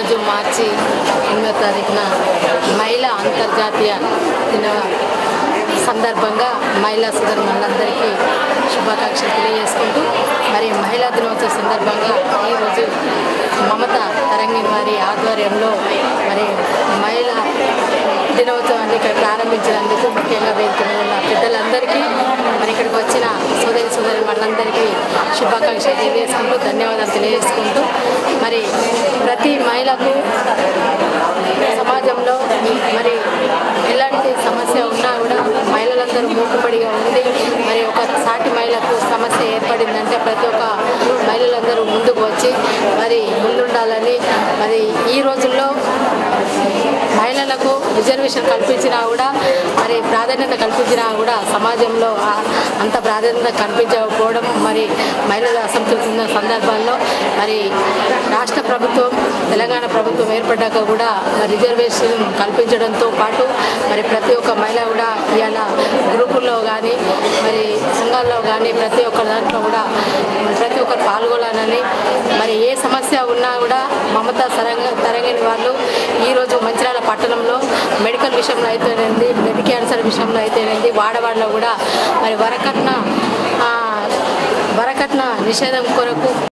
ఈరోజు మార్చి ఎనిమిదో తారీఖున మహిళా అంతర్జాతీయ దిన సందర్భంగా మహిళా సోదరులందరికీ శుభాకాంక్షలు తెలియజేసుకుంటూ మరి మహిళా దినోత్సవ సందర్భంగా ఈరోజు మమత తరంగిణి వారి ఆధ్వర్యంలో మరి మహిళా దినోత్సవాన్ని ఇక్కడ ప్రారంభించినందుకు ముఖ్యంగా వేదిక మీద ఉన్న పెద్దలందరికీ మరి ఇక్కడికి వచ్చిన సోదరి సోదరి వాళ్ళందరికీ శుభాకాంక్షలు తెలియజేసుకుంటూ ధన్యవాదాలు తెలియజేసుకుంటూ మరి ప్రతి మహిళకు సమాజంలో మరి ఎలాంటి సమస్య ఉన్నా కూడా మహిళలందరూ మూకుపడిగా ఉండి మరి ఒక సాటి మహిళకు సమస్య ఏర్పడిందంటే ప్రతి ఒక్క మహిళలందరూ ముందుకు వచ్చి మరి ముందుండాలని మరి ఈ రోజుల్లో మహిళలకు రిజర్వేషన్ కల్పించినా కూడా మరి ప్రాధాన్యత కల్పించినా కూడా సమాజంలో ఆ- అంత ప్రాధాన్యత కల్పించకపోవడం మరి మహిళల అసంతృప్తి ఉన్న సందర్భాల్లో మరి రాష్ట్ర ప్రభుత్వం తెలంగాణ ప్రభుత్వం ఏర్పడ్డాక కూడా మరి రిజర్వేషన్ కల్పించడంతో పాటు మరి ప్రతి ఒక్క మహిళ కూడా ఇవాళ గ్రూపుల్లో కానీ మరి సంఘాల్లో కానీ ప్రతి ఒక్క దాంట్లో కూడా ప్రతి ఒక్కరు పాల్గొనాలని మరి ఏ సమస్య ఉన్నా కూడా మమతా తరంగ తరంగిణి వాళ్ళు ఈరోజు మంచిర్యాల పట్టణంలో మెడికల్ విషయంలో అయితేనేది బ్లడ్ క్యాన్సర్ విషయంలో అయితేనేది వాడవాడలో కూడా మరి వరకట్న ఆ, వరకట్న నిషేధం కొరకు